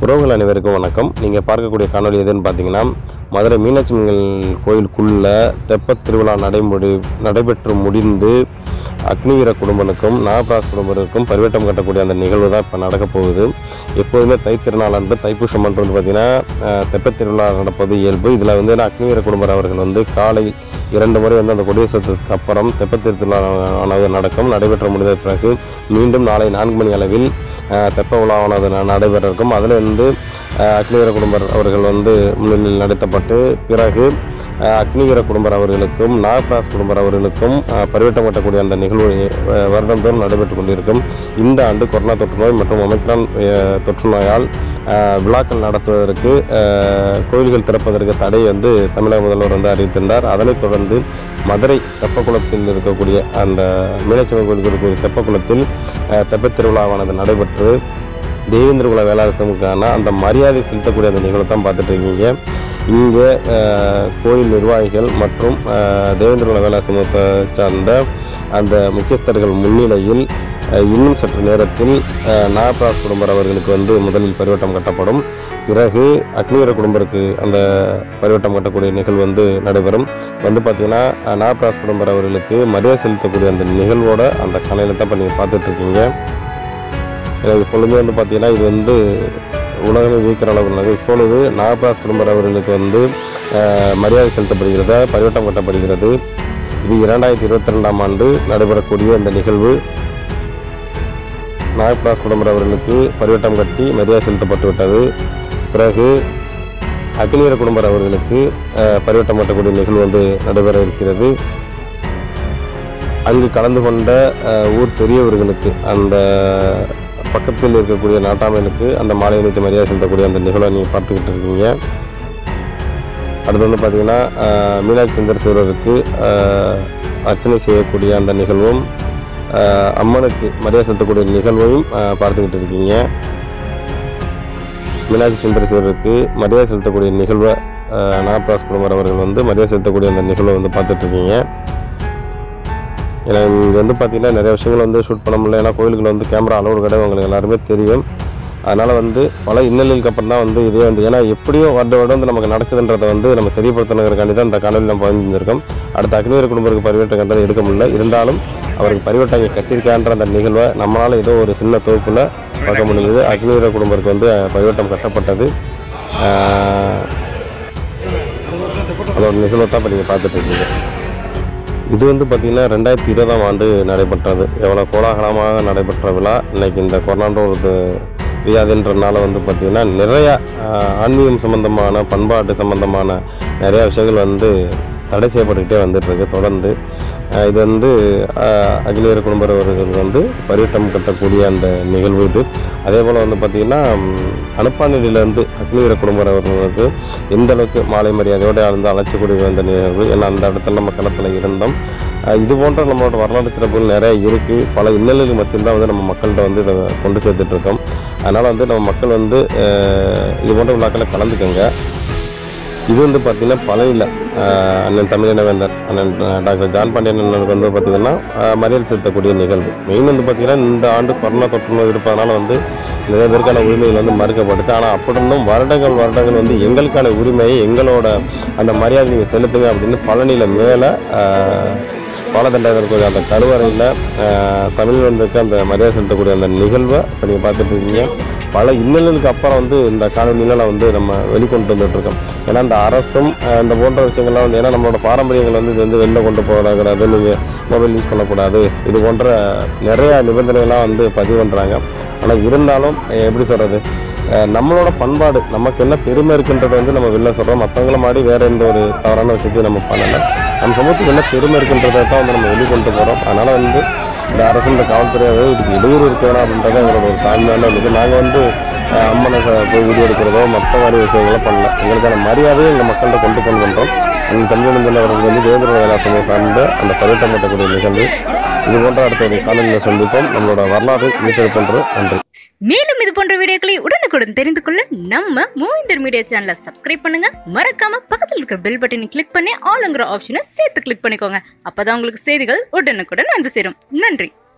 உறவுகள் அனைவருக்கும் வணக்கம் நீங்கள் பார்க்கக்கூடிய காணொளி எதுன்னு பார்த்தீங்கன்னா மதுரை மீனாட்சி அம்மன் கோயிலுக்குள்ள தெப்பத் திருவிழா நடைமுடி நடைபெற்று முடிந்து அக்னிவீர குடும்பனுக்கும் நாகபிராஸ் குடும்பத்திற்கும் பரிவட்டம் கட்டக்கூடிய அந்த நிகழ்வு தான் இப்போ நடக்க போகுது எப்போதுமே தைத்திருநாள் அன்று தைப்பூசம் அன்று வந்து பார்த்திங்கன்னா அஹ், தெப்பத் திருவிழா நடப்பது இயல்பு இதில் வந்து அக்னிவீர குடும்பர் அவர்கள் வந்து காலை இரண்டு முறை வந்து அந்த கொடியேசத்துக்கு அப்புறம் தெப்பத் திருவிழாவானது நடக்கும் நடைபெற்ற முடிந்த பிறகு மீண்டும் நாளை நான்கு மணி அளவில் அஹ், தெப்ப விழாவானது ந- நடைபெற இருக்கும் அதில் வந்து அஹ், அக்னிவீர குடும்பர் அவர்கள் வந்து முன்னிலையில் நடத்தப்பட்டு பிறகு அஹ், அக்னிவீர குடும்பர் அவர்களுக்கும் நாகபிராஸ் குடும்பர் அவர்களுக்கும் அஹ், பரிவட்டம் கட்டக்கூடிய அந்த நிகழ்வு அஹ், வருடந்தோறும் நடைபெற்று கொண்டிருக்கும் இந்த ஆண்டு கொரோனா தொற்று நோய் மற்றும் ஒமைக்ரான் அஹ், தொற்று நோயால் அஹ், விழாக்கள் நடத்துவதற்கு அஹ், கோயில்கள் திறப்பதற்கு தடை வந்து தமிழக முதல்வர் வந்து அறிவித்திருந்தார் அதனைத் தொடர்ந்து மதுரை தெப்பக்குளத்தில் இருக்கக்கூடிய அந்த மீனாட்சி அம்மன் கோயிலுக்கு இருக்கக்கூடிய தெப்பக்குளத்தில் அஹ், தெப்பத் திருவிழாவானது நடைபெற்று தேவேந்திர குல வேளாண் சமூகக்கான அந்த மரியாதை செலுத்தக்கூடிய அந்த நிகழ்வை தான் பார்த்துட்டு இருக்கீங்க இங்கே அஹ், கோயில் நிர்வாகிகள் மற்றும் அஹ், தேவேந்திர குல வேளாண் சமூகத்தை சார்ந்த அந்த முக்கியஸ்தர்கள் முன்னிலையில் அஹ், இன்னும் சற்று நேரத்தில் அஹ், நாகபிராஸ் குடும்பர் அவர்களுக்கு வந்து முதலில் பரிவட்டம் கட்டப்படும் பிறகு அக்னிவீர குடும்பருக்கு அந்த பரிவட்டம் கட்டக்கூடிய நிகழ்வு வந்து நடைபெறும் வந்து பார்த்தீங்கன்னா அஹ், நாகபிராஸ் குடும்பர் அவர்களுக்கு மரியாதை செலுத்தக்கூடிய அந்த நிகழ்வோட அந்த கலையில தான் இப்போ நீங்கள் பார்த்துட்டு இருக்கீங்க எனக்கு எப்பொழுதுமே வந்து பார்த்தீங்கன்னா இது வந்து உலகமே வியக்கிற அளவு உள்ளது இப்பொழுது நாகபிராஸ் குடும்பர் அவர்களுக்கு வந்து அஹ், மரியாதை செலுத்தப்படுகிறது பரிவட்டம் கட்டப்படுகிறது இது இரண்டாயிரத்தி இருபத்தி ரெண்டாம் ஆண்டு நடைபெறக்கூடிய இந்த நிகழ்வு நாகபிராஸ் குடும்பர் அவர்களுக்கு பரிவட்டம் கட்டி மரியாதை செலுத்தப்பட்டு விட்டது பிறகு அக்னிவீர குடும்பர் அவர்களுக்கு அஹ், பரிவட்டம் கட்டக்கூடிய நிகழ்வு வந்து நடைபெற இருக்கிறது அங்கு கலந்து கொண்ட அஹ், ஊர் பெரியவர்களுக்கு அந்த பக்கத்தில் இருக்கக்கூடிய நாட்டாமைகளுக்கு அந்த மாலை அணித்து மரியாதை செலுத்தக்கூடிய அந்த நிகழ்வை நீங்கள் பார்த்துக்கிட்டு இருக்கீங்க அடுத்து வந்து பார்த்தீங்கன்னா அஹ், மீனாட்சி சுந்தரேஸ்வரருக்கு அஹ், அர்ச்சனை செய்யக்கூடிய அந்த நிகழ்வும் அஹ், அம்மனுக்கு மரியாதை செலுத்தக்கூடிய நிகழ்வையும் அஹ், பார்த்துக்கிட்டு இருக்கீங்க மீனாட்சி சுந்தரேஸ்வரருக்கு மரியாதை செலுத்தக்கூடிய நிகழ்வை அஹ், நாகபிராஸ் குடும்பர் அவர்கள் வந்து மரியாதை செலுத்தக்கூடிய அந்த நிகழ்வை வந்து பார்த்துட்டு இருக்கீங்க ஏன்னா இங்கே வந்து பார்த்தீங்கன்னா நிறைய விஷயங்கள் வந்து ஷூட் பண்ண முடியல ஏன்னா கோயிலுக்குள்ள வந்து கேமரா அளவு கிடையாது உங்களுக்கு எல்லாருமே தெரியும் அதனால் வந்து பல இன்னலுக்கு அப்புறம் தான் வந்து இதே வந்து ஏன்னா எப்படியோ வருட வருடம் வந்து நமக்கு நடக்குதுன்றதை வந்து நம்ம தெரியப்படுத்தணுங்கிறக்காண்டி தான் இந்த காணொலி நம்ம பதிஞ்சிருக்கோம் அடுத்த அக்னிவீர குடும்பருக்கு பரிவட்டம் கண்டது எடுக்க முடியல இருந்தாலும் அவருக்கு பரிவட்டம் இங்கே கட்டியிருக்கான்ற அந்த நிகழ்வை நம்மளால் ஏதோ ஒரு சின்ன தொகுப்பில் பார்க்க முடியுது அக்னிவீர குடும்பருக்கு வந்து பரிவட்டம் கட்டப்பட்டது ஆஹ், அதோட நிகழ்வை தான் இப்போ நீங்கள் பார்த்துட்டு இருக்கீங்க இது வந்து பார்த்திங்கன்னா ரெண்டாயிரத்தி இருபதாம் ஆண்டு நடைபெற்றது எவ்வளோ கோலாகலமாக நடைபெற்ற விழா இன்னைக்கு இந்த கொரோனான்ற ஒரு இது வியாதின்றனால வந்து பார்த்திங்கன்னா நிறையா ஆஹ், ஆன்மீகம் சம்மந்தமான பண்பாட்டு சம்மந்தமான நிறையா விஷயங்கள் வந்து தடை செய்யப்பட்டுக்கிட்டே வந்துட்டுருக்கு தொடர்ந்து ஆஹ், இது வந்து ஆஹ், அகிலேயர் குடும்பர் அவர்கள் வந்து பரிவட்டம் கட்டக்கூடிய அந்த நிகழ்வு இது அதே போல் வந்து பார்த்திங்கன்னா அனுப்பாநிலையிலேருந்து அக்னிவீர குடும்பர் அவர்களுக்கு எந்த அளவுக்கு மாலை மரியாதையோடு வந்து அழைச்சக்கூடிய அந்த நிகழ்வு ஏன்னா அந்த இடத்துல நம்ம களத்தில் இருந்தோம் அஹ் இது போன்ற நம்மளோட வரலாற்று சிறப்புகள் நிறைய இருக்குது பல இன்னல்களுக்கு மத்தியில் தான் வந்து நம்ம மக்கள்கிட்ட வந்து இதை கொண்டு சேர்த்துட்டு இருக்கோம் அதனால் வந்து நம்ம மக்கள் வந்து அஹ், இது போன்ற விழாக்களில் கலந்துக்கங்க இது வந்து பார்த்திங்கன்னா பழனியில் அண்ணன் தமிழினவேந்தர் அண்ணன் அஹ், டாக்டர் ஜான் பாண்டியன் அண்ணனுக்கு வந்து பார்த்திங்கன்னா அஹ், மரியாதை செலுத்தக்கூடிய நிகழ்வு மெயின் வந்து பார்த்திங்கன்னா இந்த ஆண்டு கொரோனா தொற்று நோய் இருப்பதனால வந்து நிறைய பேருக்கான உரிமைகள் வந்து மறுக்கப்பட்டுச்சு ஆனால் அப்படி இருந்தும் வருடங்கள் வருடங்கள் வந்து எங்களுக்கான உரிமையை எங்களோட அந்த மரியாதை நீங்கள் செலுத்துங்க அப்படின்னு பழனியில் மேலே பாலதண்டாயர் கோயில் அந்த கருவறையில் தமிழ் வந்திருக்க அந்த மரியாதை செலுத்தக்கூடிய அந்த நிகழ்வை இப்போ நீங்கள் பார்த்துட்டு இருக்கீங்க பல இன்னல்களுக்கு அப்புறம் வந்து இந்த காணொலியில் வந்து நம்ம வெளிக்கொண்டு வந்துட்டு இருக்கோம் ஏன்னா இந்த அரசும் அஹ், இந்த போன்ற விஷயங்கள்லாம் வந்து ஏன்னா நம்மளோட பாரம்பரியங்கள் வந்து இது வந்து வெளில கொண்டு போகக்கூடாது நீங்கள் மொபைல் யூஸ் பண்ணக்கூடாது இது போன்ற நிறைய நிபந்தனைகள்லாம் வந்து பதிவு பண்ணுறாங்க ஆனால் இருந்தாலும் அஹ், எப்படி சொல்கிறது நம்மளோட பண்பாடு நமக்கு என்ன பெருமை இருக்குன்றதை வந்து நம்ம வெளில சொல்கிறோம் மற்றவங்கள மாதிரி வேற எந்த ஒரு தவறான விஷயத்தையும் நம்ம பண்ணலை நம்ம சமூகத்துக்கு என்ன பெருமை இருக்குன்றதை தான் வந்து நம்ம வெளிக்கொண்டு போகிறோம் அதனால் வந்து இந்த அரசு இந்த காவல்துறையாகவே இதுக்கு இடையூறு இருக்க வேணாம் அப்படின்றத எங்களோட ஒரு தாழ்மையான இது நாங்கள் வந்து அஹ், அம்மனை ச- போய் வீடியோ எடுக்கிறதோ மற்ற மாதிரி விஷயங்களும் பண்ணல எங்களுக்கான மரியாதையை எங்கள் மக்கள்கிட்ட கொண்டு கொண்டு வந்தோம் அந்த தமிழ் அவர்கள் வந்து தேவேந்திர வேலாசமயம் சார்ந்த அந்த பரிவட்டம் கட்டக்கூடிய நிகழ்வு இது போன்ற அடுத்த ஒரு காணொலியில் சந்திப்போம் நம்மளோட வரலாறு மீட்டெடுப்போன்ற நன்றி மேலும் இது போன்ற வீடியோக்களை உடனுக்குடன் தெரிந்து கொள்ள நம்ம மூவிந்தர் மீடியா சேனலை சப்ஸ்கிரைப் பண்ணுங்க மறக்காம பக்கத்தில் இருக்கிற பெல் பட்டனை கிளிக் பண்ணி ஆளுங்கிற ஆப்ஷனை சேர்த்து கிளிக் பண்ணிக்கோங்க அப்பதான் உங்களுக்கு செய்திகள் உடனுக்குடன் வந்து சேரும் நன்றி